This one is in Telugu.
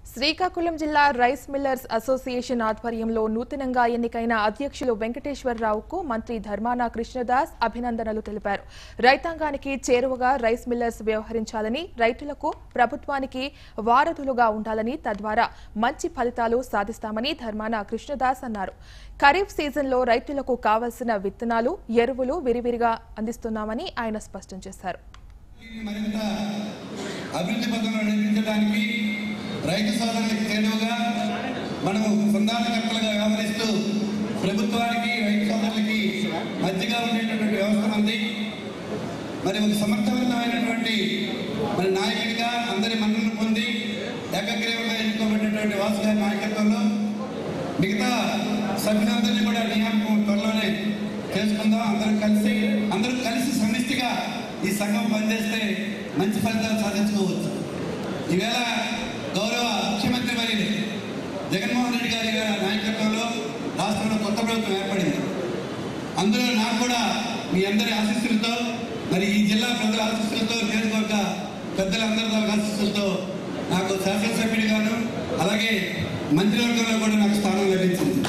శ్రీకాకుళం జిల్లా రైస్ మిల్లర్స్ అసోసియేషన్ ఆధ్వర్యంలో నూతనంగా ఎన్నికైన అధ్యక్షులు వెంకటేశ్వరరావుకు మంత్రి ధర్మాన కృష్ణదాస్ అభినందనలు తెలిపారు రైతాంగానికి చేరువగా రైస్ మిల్లర్స్ వ్యవహరించాలని రైతులకు ప్రభుత్వానికి వారధులుగా ఉండాలని తద్వారా మంచి ఫలితాలు సాధిస్తామని ధర్మాన కృష్ణదాస్ అన్నారు ఖరీఫ్ సీజన్లో రైతులకు కావలసిన విత్తనాలు ఎరువులు విరివిరిగా అందిస్తున్నామని ఆయన స్పష్టం చేశారు మరింత అభివృద్ధి పథంలో నడిపించడానికి రైతు సోదరులకు చేరువగా మనము సంధానకర్తలుగా వ్యవహరిస్తూ ప్రభుత్వానికి రైతు సోదరులకి మధ్యగా ఉండేటటువంటి వ్యవస్థ ఉంది మరి ఒక సమర్థవంతమైనటువంటి మరి నాయకుడిగా అందరి మన్ననలు పొంది ఏకగ్రీవంగా ఎన్నుకోబడినటువంటి వాసు గారి నాయకత్వంలో మిగతా సభ్యులందరినీ కూడా నియామకం త్వరలోనే చేసుకుందాం అందరం కలిసి అందరూ కలిసి సమిష్టిగా ఈ సంఘం పనిచేస్తే మంచి ఫలితాలు సాధించుకోవచ్చు ఈవేళ గౌరవ ముఖ్యమంత్రి మరి జగన్మోహన్ రెడ్డి గారి గారి నాయకత్వంలో రాష్ట్రంలో కొత్త ప్రభుత్వం ఏర్పడింది అందులో నాకు కూడా మీ అందరి ఆశీస్సులతో మరి ఈ జిల్లా ప్రజల ఆశీస్సులతో నియోజకవర్గ పెద్దలందరితో ఆశీస్సులతో నాకు శాసనసభ్యుడిగాను అలాగే మంత్రివర్గంలో కూడా నాకు స్థానం లభించింది